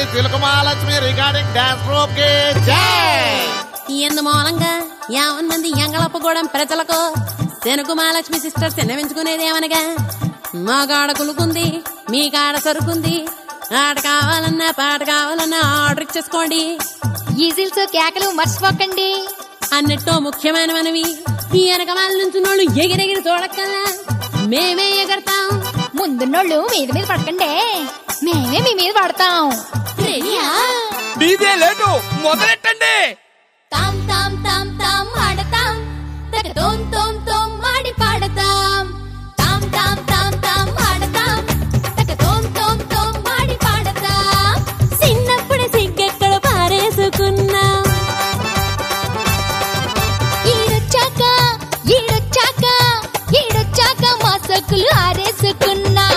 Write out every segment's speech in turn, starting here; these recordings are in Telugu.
తిలక మహాలక్ష్మి రికార్డింగ్ డాన్స్ గ్రూప్ కి జై ఎందు మూలంగా యావన్ మంది ఎంగళప్పగూడెం ప్రజలకు తెనుకు మహాలక్ష్మి సిస్టర్స్ విన్నవించుకునేదేమనగా మా కాడ కులుకుంది మీ కాడ సరుకుంది ఆట కావాలన్నా పాట కావాలన్నా ఆర్డర్ ఇచ్చేసుకోండి ఈజిల్స్ కేకలు మర్చిపోకండి అన్నట్టు ముఖ్యమైన మనవి ఈ వెనక వాళ్ళ నుంచి నోళ్ళు ఎగిరెగిరి చూడక్కల్లా మేమే ఎగరతాం ముందున్నోళ్ళు మీద మీద పడకండి మేమే మీ మీద పడతాం రెడీయా డీజే లేటు మొదలెట్టండి తాం తాం తాం తాం ఆడతాం తక తోం తోం తోం ఆడి పాడతాం తాం తాం తాం తాం ఆడతాం తక తోం తోం తోం ఆడి పాడతాం చిన్నప్పుడు సిగ్గెక్కడ పారేసుకున్నాం ఈడొచ్చాక ఈడొచ్చాక ఈడొచ్చాక మా సక్కులు ఆరేసుకున్నాం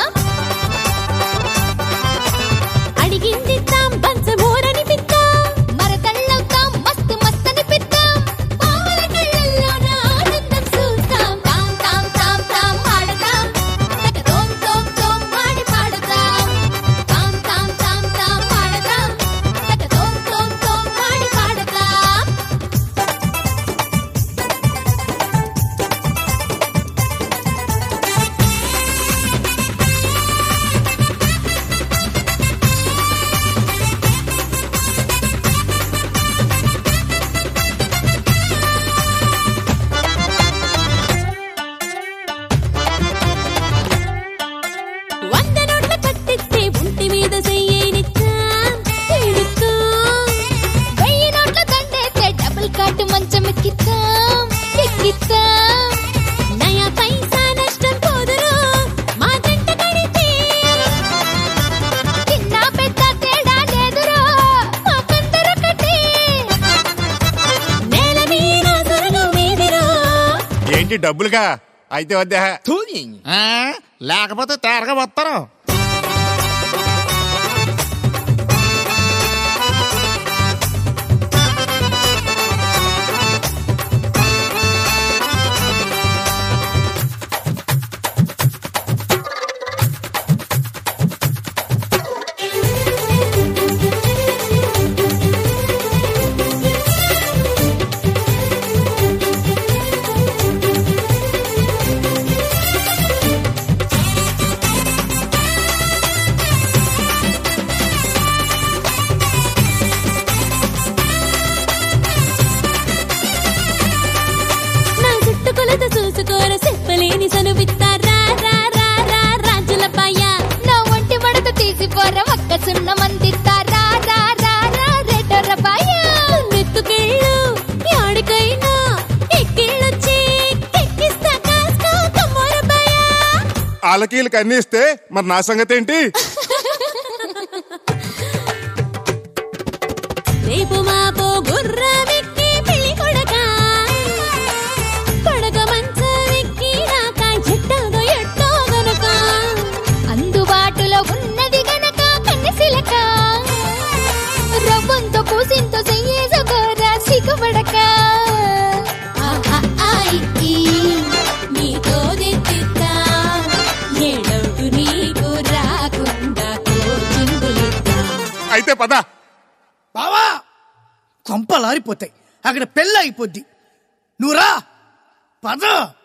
అడిగింది తాం పంచమూరని పిత్తాం మరదళ్ళవుతాం మస్తు మస్తు అనిపిద్దాం పావల కళ్ళల్లోన ఆనందం చూస్తాం తాం తాం తాం తాం ఆడతాం తక తోం తోం తోం ఆడి పాడతాం తాం తాం తాం తాం ఆడతాం తక తోం తోం తోం ఆడి పాడతాం వంద నోట్ల కట్టిస్తే ఒంటి మీద చెయ్యనిచ్చాం ఎడుతాం వెయ్యి నోట్ల దండేస్తే డబుల్ కాటు మంచం ఎక్కిస్తాం ఎక్కిస్తాం నయా పైసా నష్టం పోదురు మా జంట కడితే చిన్న పెద్ద తేడా లేదురో మాకందరొకటే నేల మీద సొరగం మీదిరో ఏంటి డబ్బులుగా అయితే వద్దా తూని. ఆ, లేకపోతే తేరగా వస్తారు నా చుట్టు కొలత చూసుకోర చెప్పలేని సనువిత్తారా రా రా రా రాజుల పాయ నా ఒంటి మడత తీసి పోర ఒక్క సున్న మందిస్తా రా రా రా రా రెడ్డొర్ర పాయ నెత్తుకెళ్ళు యాడికైనా ఎక్కిళ్ళొచ్చి ఎక్కిస్తా కాస్కో కమ్మోర పాయ ఆలకీలకు అన్ని ఇస్తే మరి నా సంగతి ఏంటి రేపు మాపో గుర్రమెక్కి పెళ్లి కొడక కొడక మంచమెక్కి రాక ఎట్టాగో ఎట్టో గనక అందుబాటులో ఉన్నది గనక కన్నెసిలక రవ్వంతో కూసింతో చెయ్యేసుకోరా సిగ్గుపడక ఆహా, ఆయి, ఈ, నీతో దిద్దిద్దా. ఏ డౌటు నీకు రాకుండా కోచింగులిద్దా. అయితే పద బావా కొంపలారిపోతాయి అక్కడ పెళ్ళి అయిపోద్ది నువ్వు రా పద